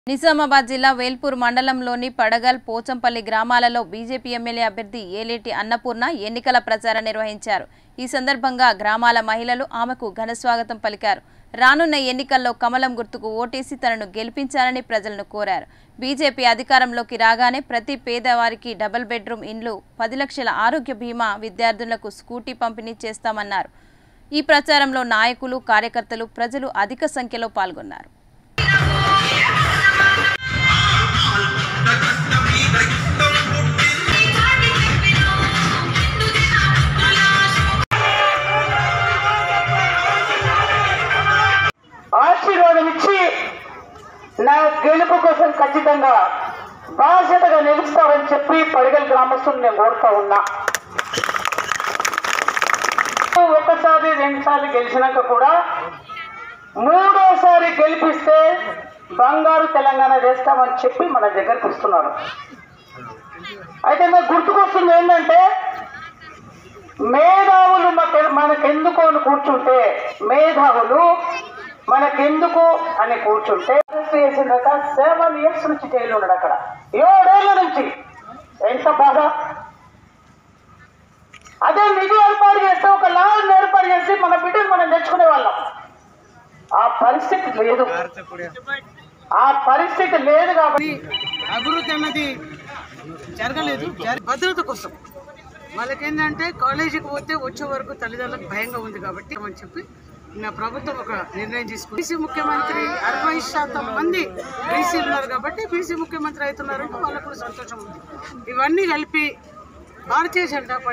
నిజామాబాద్ జిల్లా వేల్పూర్ మండలంలోని పడగల్ పోచంపల్లి గ్రామాలలో బీజేపీ ఎమ్మెల్యే అభ్యర్థి ఏలేటి అన్నపూర్ణ ఎన్నికల ప్రచారం నిర్వహించారు ఈ సందర్భంగా గ్రామాల మహిళలు ఆమెకు ఘనస్వాగతం పలికారు రానున్న ఎన్నికల్లో కమలం గుర్తుకు ఓటేసి తనను గెలిపించాలని ప్రజలను కోరారు బీజేపీ అధికారంలోకి రాగానే ప్రతి పేదవారికి డబుల్ బెడ్రూమ్ ఇండ్లు పది లక్షల ఆరోగ్య బీమా విద్యార్థులకు స్కూటీ పంపిణీ చేస్తామన్నారు ఈ ప్రచారంలో నాయకులు కార్యకర్తలు ప్రజలు అధిక సంఖ్యలో పాల్గొన్నారు ఆశీర్వాదం ఇచ్చి నా గెలుపు కోసం ఖచ్చితంగా బాధ్యతగా నిలుస్తారని చెప్పి పడిగల గ్రామస్తులు నేను కోరుతా ఉన్నా ఒకసారి రెండుసార్లు గెలిచినాక కూడా మూడోసారి గెలిపిస్తే బంగారు తెలంగాణ చేస్తామని చెప్పి మన దగ్గరకు వస్తున్నారు అయితే నాకు గుర్తుకొస్తుంది ఏంటంటే మేధావులు మాకు- మనకెందుకు అని కూర్చుంటే మేధావులు మనకెందుకు అని కూర్చుంటే అరెస్ట్ చేసిన తర్వాత సెవెన్ ఇయర్స్ నుంచి జైలు ఉన్నాడు అక్కడ ఏడేళ్ల నుంచి ఎంత బాధ అదే నిధి ఏర్పాటు చేస్తే ఒక లాన్ ఏర్పాటు చేసి మన బిడ్డను మనం తెచ్చుకునే వాళ్ళం ఆ పరిస్థితి లేదు ఆ పరిస్థితి లేదు కాబట్టి అభివృద్ధి అన్నది జరగలేదు జర- భద్రత కోసం వాళ్ళకేంటంటే కాలేజీకి పోతే వచ్చే వరకు తల్లిదండ్రులకు భయంగా ఉంది కాబట్టి అని చెప్పి నా ప్రభుత్వం ఒక నిర్ణయం తీసుకుంది బీసీ ముఖ్యమంత్రి అరవై శాతం మంది బీసీలు ఉన్నారు కాబట్టి బీసీ ముఖ్యమంత్రి అవుతున్నారంటే వాళ్ళకు కూడా సంతోషం ఉంది ఇవన్నీ కలిపి భారతీయ జనతా పార్టీ